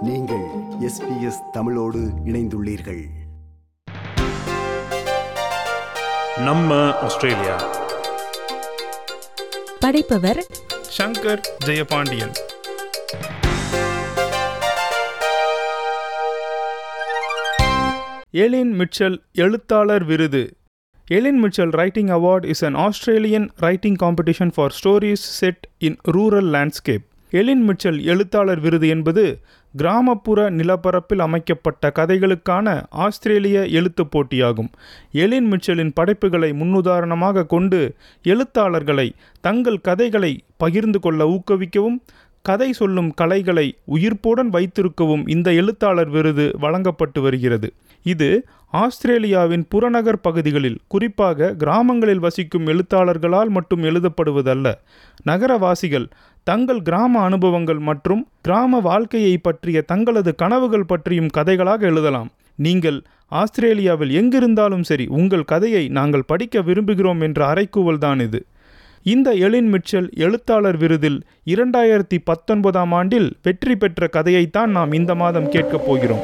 நீங்கள் எஸ்பிஎஸ் தமிழோடு இணைந்துள்ளீர்கள் நம்ம ஆஸ்திரேலியா படைப்பவர் சங்கர் ஜெயபாண்டியன் எலின் மிச்சல் எழுத்தாளர் விருது Elyne Mitchell writing award is an Australian writing competition for stories set in rural landscape Elyne Mitchell எழுத்தாளர் விருது என்பது கிராமப்புற நிலப்பரப்பில் அமைக்கப்பட்ட கதைகளுக்கான ஆஸ்திரேலிய எழுத்துப் போட்டியாகும் எலின் மிச்சலின் படைப்புகளை முன்னுதாரணமாக கொண்டு எழுத்தாளர்களை தங்கள் கதைகளை பகிர்ந்து கொள்ள ஊக்குவிக்கவும் கதை சொல்லும் கலைகளை உயிர்ப்புடன் வைத்திருக்கவும் இந்த எழுத்தாளர் விருது வழங்கப்பட்டு வருகிறது இது ஆஸ்திரேலியாவின் புறநகர் பகுதிகளில் குறிப்பாக கிராமங்களில் வசிக்கும் எழுத்தாளர்களால் மட்டும் எழுதப்படுவதல்ல நகரவாசிகள் தங்கள் கிராம அனுபவங்கள் மற்றும் கிராம வாழ்க்கையை பற்றிய தங்களது கனவுகள் பற்றியும் கதைகளாக எழுதலாம் நீங்கள் ஆஸ்திரேலியாவில் எங்கிருந்தாலும் சரி உங்கள் கதையை நாங்கள் படிக்க விரும்புகிறோம் என்ற அறைக்கூவல் தான் இது இந்த எலின் மிச்சல் எழுத்தாளர் விருதில் இரண்டாயிரத்தி பத்தொன்பதாம் ஆண்டில் வெற்றி பெற்ற கதையைத்தான் நாம் இந்த மாதம் கேட்கப் போகிறோம்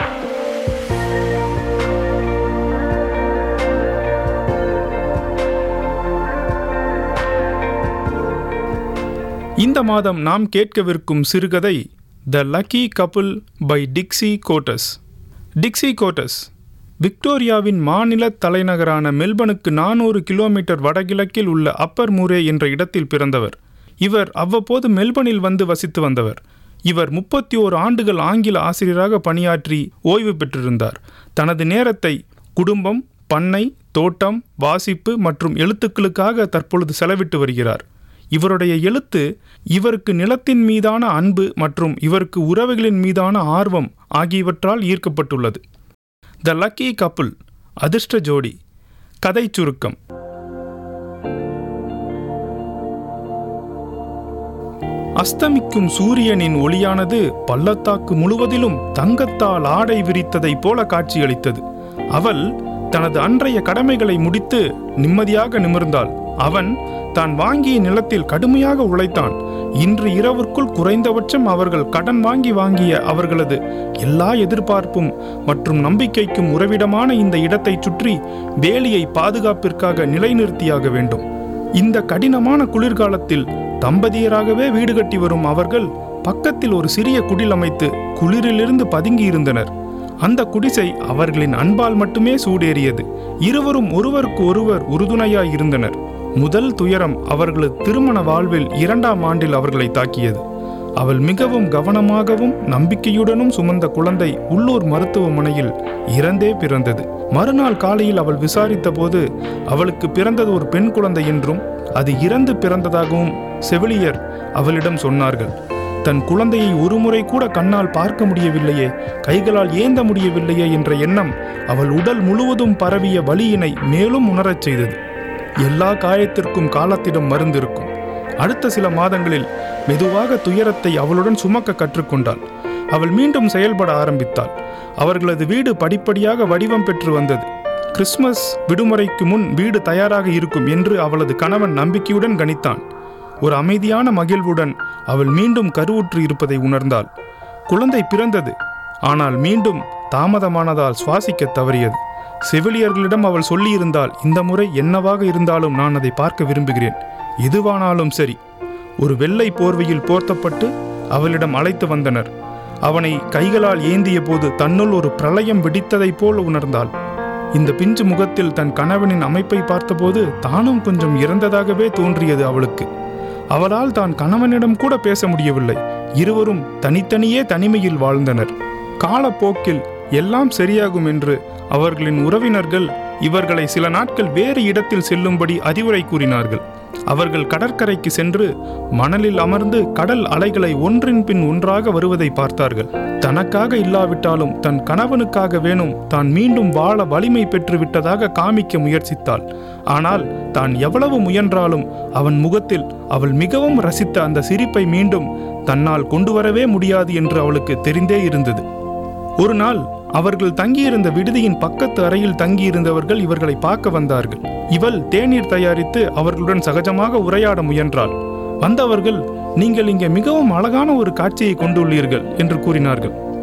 இந்த மாதம் நாம் கேட்கவிருக்கும் சிறுகதை the lucky couple by Dixie Coates Dixie Coates விக்டோரியாவின் மாநில தலைநகரான மெல்பனுக்கு நானூறு கிலோமீட்டர் வடகிழக்கில் உள்ள அப்பர் மூரே என்ற இடத்தில் பிறந்தவர் இவர் அவ்வப்போது மெல்பனில் வந்து வசித்து வந்தவர் இவர் முப்பத்தி ஓரு ஆண்டுகள் ஆங்கில ஆசிரியராக பணியாற்றி ஓய்வு பெற்றிருந்தார் தனது நேரத்தை குடும்பம் பண்ணை தோட்டம் வாசிப்பு மற்றும் எழுத்துக்களுக்காக தற்பொழுது செலவிட்டு வருகிறார் இவருடைய எழுத்து இவருக்கு நிலத்தின் மீதான அன்பு மற்றும் இவருக்கு உறவுகளின் மீதான ஆர்வம் ஆகியவற்றால் ஈர்க்கப்பட்டுள்ளது த லக்கி கப்புள் அதிர்ஷ்ட ஜோடி கதை சுருக்கம் அஸ்தமிக்கும் சூரியனின் ஒளியானது பள்ளத்தாக்கு முழுவதிலும் தங்கத்தால் ஆடை விரித்ததைப் போல காட்சியளித்தது அவள் தனது அன்றைய கடமைகளை முடித்து நிம்மதியாக நிமிர்ந்தாள் அவன் தான் வாங்கிய நிலத்தில் கடுமையாக உழைத்தான் இன்று இரவிற்குள் குறைந்தபட்சம் அவர்கள் கடன் வாங்கி வாங்கிய அவர்களது எல்லா எதிர்பார்ப்பும் மற்றும் நம்பிக்கைக்கும் உறவிடமான இந்த இடத்தைச் சுற்றி வேலியை பாதுகாப்பிற்காக நிலைநிறுத்தியாக வேண்டும் இந்த கடினமான குளிர்காலத்தில் தம்பதியராகவே வீடு கட்டி வரும் அவர்கள் பக்கத்தில் ஒரு சிறிய குடில் அமைத்து குளிரிலிருந்து பதுங்கி இருந்தனர் அந்த குடிசை அவர்களின் அன்பால் மட்டுமே சூடேறியது இருவரும் ஒருவருக்கு ஒருவர் உறுதுணையாய் இருந்தனர் முதல் துயரம் அவர்களது திருமண வாழ்வில் இரண்டாம் ஆண்டில் அவர்களை தாக்கியது அவள் மிகவும் கவனமாகவும் நம்பிக்கையுடனும் சுமந்த குழந்தை உள்ளூர் மருத்துவமனையில் இறந்தே பிறந்தது மறுநாள் காலையில் அவள் விசாரித்த போது அவளுக்கு பிறந்தது ஒரு பெண் குழந்தை என்றும் அது இறந்து பிறந்ததாகவும் செவிலியர் அவளிடம் சொன்னார்கள் தன் குழந்தையை ஒருமுறை கூட கண்ணால் பார்க்க முடியவில்லையே கைகளால் ஏந்த முடியவில்லையே என்ற எண்ணம் அவள் உடல் முழுவதும் பரவிய வலியினை மேலும் உணரச் செய்தது எல்லா காயத்திற்கும் காலத்திடம் மருந்து இருக்கும் அடுத்த சில மாதங்களில் மெதுவாக துயரத்தை அவளுடன் சுமக்க கற்றுக்கொண்டாள் அவள் மீண்டும் செயல்பட ஆரம்பித்தாள் அவர்களது வீடு படிப்படியாக வடிவம் பெற்று வந்தது கிறிஸ்மஸ் விடுமுறைக்கு முன் வீடு தயாராக இருக்கும் என்று அவளது கணவன் நம்பிக்கையுடன் கணித்தான் ஒரு அமைதியான மகிழ்வுடன் அவள் மீண்டும் கருவுற்று இருப்பதை உணர்ந்தாள் குழந்தை பிறந்தது ஆனால் மீண்டும் தாமதமானதால் சுவாசிக்க தவறியது செவிலியர்களிடம் அவள் சொல்லியிருந்தால் இந்த முறை என்னவாக இருந்தாலும் நான் அதை பார்க்க விரும்புகிறேன் எதுவானாலும் சரி ஒரு வெள்ளை போர்வையில் போர்த்தப்பட்டு அவளிடம் அழைத்து வந்தனர் அவனை கைகளால் ஏந்திய போது தன்னுள் ஒரு பிரளயம் வெடித்ததைப் போல் உணர்ந்தாள் இந்த பிஞ்சு முகத்தில் தன் கணவனின் அமைப்பை பார்த்தபோது தானும் கொஞ்சம் இறந்ததாகவே தோன்றியது அவளுக்கு அவளால் தான் கணவனிடம் கூட பேச முடியவில்லை இருவரும் தனித்தனியே தனிமையில் வாழ்ந்தனர் காலப்போக்கில் எல்லாம் சரியாகும் என்று அவர்களின் உறவினர்கள் இவர்களை சில நாட்கள் வேறு இடத்தில் செல்லும்படி அறிவுரை கூறினார்கள் அவர்கள் கடற்கரைக்கு சென்று மணலில் அமர்ந்து கடல் அலைகளை ஒன்றின் பின் ஒன்றாக வருவதை பார்த்தார்கள் தனக்காக இல்லாவிட்டாலும் தன் கணவனுக்காக வேணும் தான் மீண்டும் வாழ வலிமை பெற்று விட்டதாக காமிக்க முயற்சித்தாள் ஆனால் தான் எவ்வளவு முயன்றாலும் அவன் முகத்தில் அவள் மிகவும் ரசித்த அந்த சிரிப்பை மீண்டும் தன்னால் கொண்டு வரவே முடியாது என்று அவளுக்கு தெரிந்தே இருந்தது ஒரு நாள் அவர்கள் தங்கியிருந்த விடுதியின் பக்கத்து அறையில் தங்கியிருந்தவர்கள் இவர்களை பார்க்க வந்தார்கள் இவள் தேநீர் தயாரித்து அவர்களுடன் சகஜமாக உரையாட முயன்றாள் வந்தவர்கள் நீங்கள் இங்கே மிகவும் அழகான ஒரு காட்சியை கொண்டுள்ளீர்கள் என்று கூறினார்கள்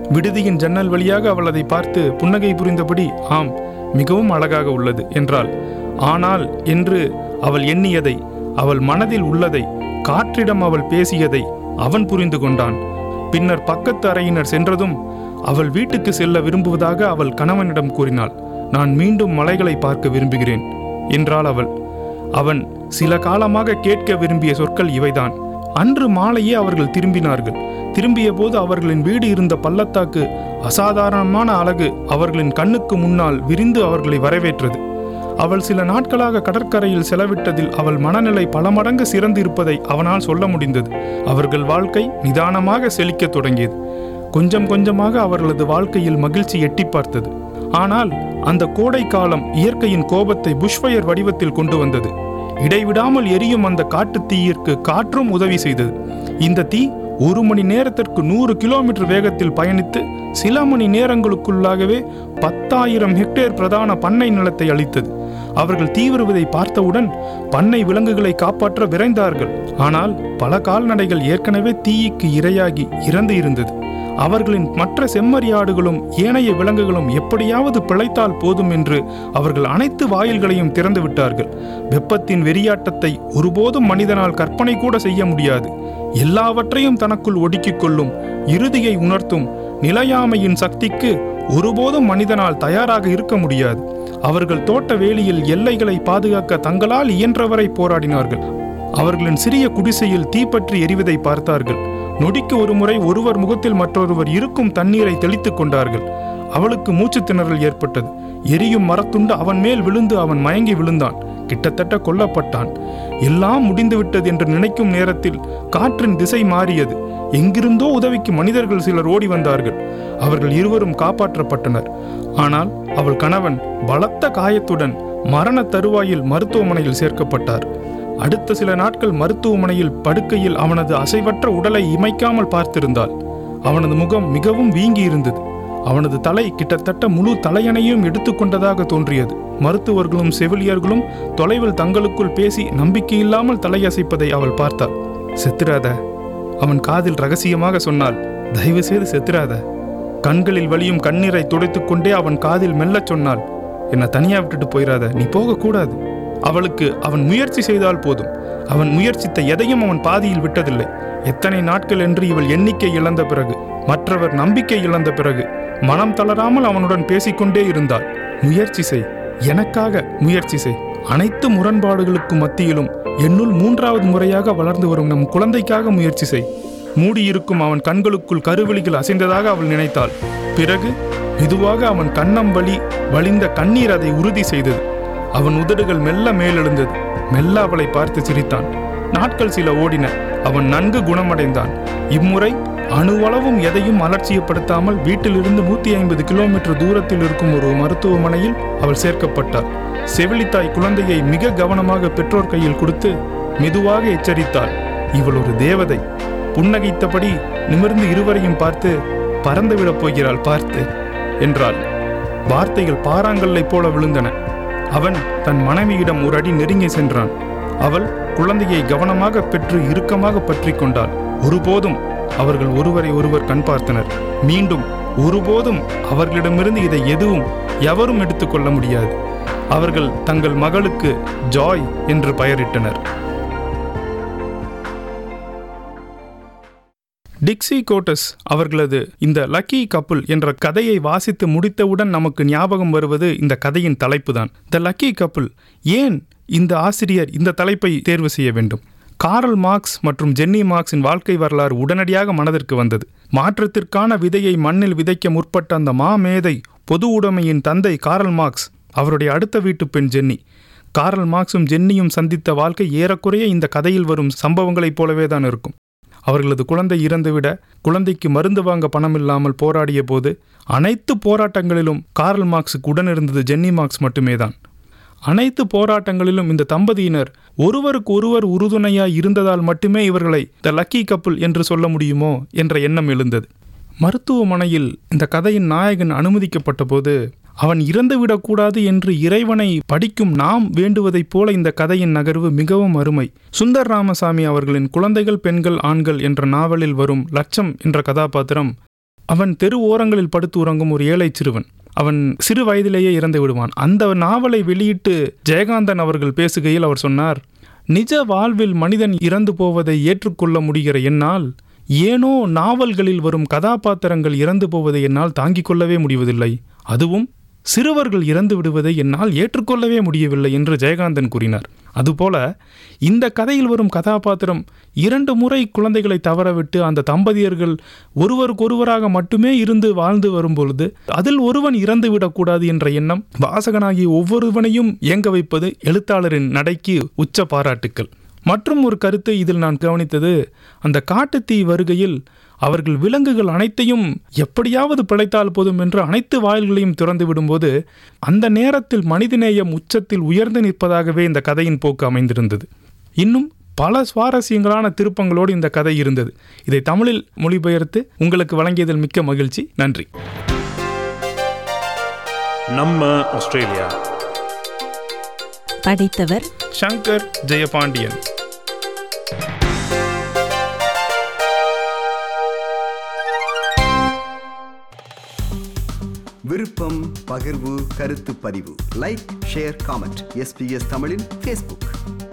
விடுதியின் ஜன்னல் வழியாக அவள் அதை பார்த்து புன்னகை புரிந்தபடி ஆம் மிகவும் அழகாக உள்ளது என்றாள் ஆனால் என்று அவள் எண்ணியதை அவள் மனதில் உள்ளதை காற்றிடம் அவள் பேசியதை அவன் புரிந்து கொண்டான் பின்னர் பக்கத்து அறையினர் சென்றதும் அவள் வீட்டுக்கு செல்ல விரும்புவதாக அவள் கணவனிடம் கூறினாள் நான் மீண்டும் மலைகளை பார்க்க விரும்புகிறேன் என்றாள் அவள் அவன் சில காலமாக கேட்க விரும்பிய சொற்கள் இவைதான் அன்று மாலையே அவர்கள் திரும்பினார்கள் திரும்பிய போது அவர்களின் வீடு இருந்த பள்ளத்தாக்கு அசாதாரணமான அழகு அவர்களின் கண்ணுக்கு முன்னால் விரிந்து அவர்களை வரவேற்றது அவள் சில நாட்களாக கடற்கரையில் செலவிட்டதில் அவள் மனநிலை பல மடங்கு சிறந்து இருப்பதை அவனால் சொல்ல முடிந்தது அவர்கள் வாழ்க்கை நிதானமாக செழிக்கத் தொடங்கியது கொஞ்சம் கொஞ்சமாக அவர்களது வாழ்க்கையில் மகிழ்ச்சி எட்டி பார்த்தது ஆனால் அந்த கோடை காலம் இயற்கையின் கோபத்தை புஷ்ஃபயர் வடிவத்தில் கொண்டு வந்தது இடைவிடாமல் எரியும் அந்த காட்டுத் தீயிற்கு காற்றும் உதவி செய்தது இந்த தீ ஒரு மணி நேரத்திற்கு நூறு கிலோமீட்டர் வேகத்தில் பயணித்து சில மணி நேரங்களுக்குள்ளாகவே பத்தாயிரம் ஹெக்டேர் பிரதான பண்ணை நிலத்தை அளித்தது அவர்கள் தீ வருவதை பார்த்தவுடன் பண்ணை விலங்குகளை காப்பாற்ற விரைந்தார்கள் ஆனால் பல கால்நடைகள் ஏற்கனவே தீயிக்கு இரையாகி இறந்து இருந்தது அவர்களின் மற்ற செம்மறியாடுகளும் ஏனைய விலங்குகளும் எப்படியாவது பிழைத்தால் போதும் என்று அவர்கள் அனைத்து வாயில்களையும் திறந்து விட்டார்கள் வெப்பத்தின் வெறியாட்டத்தை ஒருபோதும் மனிதனால் கற்பனை கூட செய்ய முடியாது எல்லாவற்றையும் தனக்குள் ஒடுக்கிக் கொள்ளும் இறுதியை உணர்த்தும் நிலையாமையின் சக்திக்கு ஒருபோதும் மனிதனால் தயாராக இருக்க முடியாது அவர்கள் தோட்ட வேலியில் எல்லைகளை பாதுகாக்க தங்களால் இயன்றவரை போராடினார்கள் அவர்களின் சிறிய குடிசையில் தீப்பற்றி எரிவதை பார்த்தார்கள் நொடிக்கு ஒரு முறை ஒருவர் முகத்தில் மற்றொருவர் இருக்கும் தண்ணீரை தெளித்துக் கொண்டார்கள் அவளுக்கு மூச்சு திணறல் ஏற்பட்டது எரியும் மரத்துண்டு அவன் மேல் விழுந்து அவன் மயங்கி விழுந்தான் கிட்டத்தட்ட கொல்லப்பட்டான் எல்லாம் முடிந்துவிட்டது என்று நினைக்கும் நேரத்தில் காற்றின் திசை மாறியது எங்கிருந்தோ உதவிக்கு மனிதர்கள் சிலர் ஓடி வந்தார்கள் அவர்கள் இருவரும் காப்பாற்றப்பட்டனர் ஆனால் அவள் கணவன் பலத்த காயத்துடன் மரண தருவாயில் மருத்துவமனையில் சேர்க்கப்பட்டார் அடுத்த சில நாட்கள் மருத்துவமனையில் படுக்கையில் அவனது அசைவற்ற உடலை இமைக்காமல் பார்த்திருந்தாள் அவனது முகம் மிகவும் வீங்கி இருந்தது அவனது தலை கிட்டத்தட்ட முழு தலையணையும் எடுத்துக்கொண்டதாக தோன்றியது மருத்துவர்களும் செவிலியர்களும் தொலைவில் தங்களுக்குள் பேசி நம்பிக்கையில்லாமல் தலையசைப்பதை அவள் பார்த்தாள் செத்துறாத அவன் காதில் ரகசியமாக சொன்னாள் தயவு செய்து செத்துறாத கண்களில் வலியும் கண்ணீரை துடைத்துக் கொண்டே அவன் காதில் மெல்லச் சொன்னாள் என்னை தனியா விட்டுட்டு போயிடாத நீ போகக்கூடாது அவளுக்கு அவன் முயற்சி செய்தால் போதும் அவன் முயற்சித்த எதையும் அவன் பாதியில் விட்டதில்லை எத்தனை நாட்கள் என்று இவள் எண்ணிக்கை இழந்த பிறகு மற்றவர் நம்பிக்கை இழந்த பிறகு மனம் தளராமல் அவனுடன் பேசிக்கொண்டே இருந்தாள் முயற்சி செய் எனக்காக முயற்சி செய் அனைத்து முரண்பாடுகளுக்கும் மத்தியிலும் என்னுள் மூன்றாவது முறையாக வளர்ந்து வரும் நம் குழந்தைக்காக முயற்சி செய் மூடியிருக்கும் அவன் கண்களுக்குள் கருவிழிகள் அசைந்ததாக அவள் நினைத்தாள் பிறகு மெதுவாக அவன் கன்னம் வழி வழிந்த கண்ணீர் அதை உறுதி செய்தது அவன் உதடுகள் மெல்ல மேலெழுந்தது மெல்ல அவளை பார்த்து சிரித்தான் நாட்கள் சில ஓடின அவன் நன்கு குணமடைந்தான் இம்முறை அணுவளவும் எதையும் அலட்சியப்படுத்தாமல் வீட்டிலிருந்து நூத்தி ஐம்பது கிலோமீட்டர் தூரத்தில் இருக்கும் ஒரு மருத்துவமனையில் அவள் சேர்க்கப்பட்டாள் செவிலித்தாய் குழந்தையை மிக கவனமாக பெற்றோர் கையில் கொடுத்து மெதுவாக எச்சரித்தாள் இவள் ஒரு தேவதை புன்னகைத்தபடி நிமிர்ந்து இருவரையும் பார்த்து பறந்து விடப் போகிறாள் பார்த்து என்றாள் வார்த்தைகள் பாறாங்கல்லைப் போல விழுந்தன அவன் தன் மனைவியிடம் ஒரு அடி நெருங்கி சென்றான் அவள் குழந்தையை கவனமாக பெற்று இறுக்கமாக பற்றி கொண்டாள் ஒருபோதும் அவர்கள் ஒருவரை ஒருவர் கண் பார்த்தனர் மீண்டும் ஒருபோதும் அவர்களிடமிருந்து இதை எதுவும் எவரும் எடுத்துக்கொள்ள முடியாது அவர்கள் தங்கள் மகளுக்கு ஜாய் என்று பெயரிட்டனர் டிக்ஸி கோட்டஸ் அவர்களது இந்த லக்கி கப்புள் என்ற கதையை வாசித்து முடித்தவுடன் நமக்கு ஞாபகம் வருவது இந்த கதையின் தலைப்புதான் த லக்கி கப்புள் ஏன் இந்த ஆசிரியர் இந்த தலைப்பை தேர்வு செய்ய வேண்டும் காரல் மார்க்ஸ் மற்றும் ஜென்னி மார்க்ஸின் வாழ்க்கை வரலாறு உடனடியாக மனதிற்கு வந்தது மாற்றத்திற்கான விதையை மண்ணில் விதைக்க முற்பட்ட அந்த மாமேதை பொது உடைமையின் தந்தை காரல் மார்க்ஸ் அவருடைய அடுத்த வீட்டு பெண் ஜென்னி காரல் மார்க்ஸும் ஜென்னியும் சந்தித்த வாழ்க்கை ஏறக்குறைய இந்த கதையில் வரும் சம்பவங்களைப் போலவே தான் இருக்கும் அவர்களது குழந்தை இறந்துவிட குழந்தைக்கு மருந்து வாங்க பணம் இல்லாமல் போராடிய போது அனைத்து போராட்டங்களிலும் கார்ல் மார்க்ஸுக்கு உடனிருந்தது ஜென்னி மார்க்ஸ் மட்டுமே தான் அனைத்து போராட்டங்களிலும் இந்த தம்பதியினர் ஒருவருக்கு ஒருவர் உறுதுணையாய் இருந்ததால் மட்டுமே இவர்களை த லக்கி கப்புள் என்று சொல்ல முடியுமோ என்ற எண்ணம் எழுந்தது மருத்துவமனையில் இந்த கதையின் நாயகன் அனுமதிக்கப்பட்ட போது அவன் இறந்துவிடக்கூடாது என்று இறைவனை படிக்கும் நாம் வேண்டுவதைப் போல இந்த கதையின் நகர்வு மிகவும் அருமை சுந்தர் ராமசாமி அவர்களின் குழந்தைகள் பெண்கள் ஆண்கள் என்ற நாவலில் வரும் லட்சம் என்ற கதாபாத்திரம் அவன் தெரு ஓரங்களில் படுத்து உறங்கும் ஒரு ஏழை சிறுவன் அவன் சிறு வயதிலேயே இறந்து விடுவான் அந்த நாவலை வெளியிட்டு ஜெயகாந்தன் அவர்கள் பேசுகையில் அவர் சொன்னார் நிஜ வாழ்வில் மனிதன் இறந்து போவதை ஏற்றுக்கொள்ள முடிகிற என்னால் ஏனோ நாவல்களில் வரும் கதாபாத்திரங்கள் இறந்து போவதை என்னால் தாங்கிக் கொள்ளவே முடிவதில்லை அதுவும் சிறுவர்கள் இறந்து விடுவதை என்னால் ஏற்றுக்கொள்ளவே முடியவில்லை என்று ஜெயகாந்தன் கூறினார் அதுபோல இந்த கதையில் வரும் கதாபாத்திரம் இரண்டு முறை குழந்தைகளை தவறவிட்டு அந்த தம்பதியர்கள் ஒருவருக்கொருவராக மட்டுமே இருந்து வாழ்ந்து வரும்பொழுது அதில் ஒருவன் இறந்து விடக்கூடாது என்ற எண்ணம் வாசகனாகிய ஒவ்வொருவனையும் இயங்க வைப்பது எழுத்தாளரின் நடைக்கு உச்ச பாராட்டுக்கள் மற்றும் ஒரு கருத்து இதில் நான் கவனித்தது அந்த காட்டுத்தீ வருகையில் அவர்கள் விலங்குகள் அனைத்தையும் எப்படியாவது பிழைத்தால் போதும் என்று அனைத்து வாயில்களையும் திறந்து விடும்போது அந்த நேரத்தில் மனிதநேயம் உச்சத்தில் உயர்ந்து நிற்பதாகவே இந்த கதையின் போக்கு அமைந்திருந்தது இன்னும் பல சுவாரஸ்யங்களான திருப்பங்களோடு இந்த கதை இருந்தது இதை தமிழில் மொழிபெயர்த்து உங்களுக்கு வழங்கியதில் மிக்க மகிழ்ச்சி நன்றி நம்ம ஆஸ்திரேலியா படைத்தவர் சங்கர் ஜெயபாண்டியன் விருப்பம் பகிர்வு கருத்து பதிவு லைக் ஷேர் காமெண்ட் எஸ்பிஎஸ் தமிழின் ஃபேஸ்புக்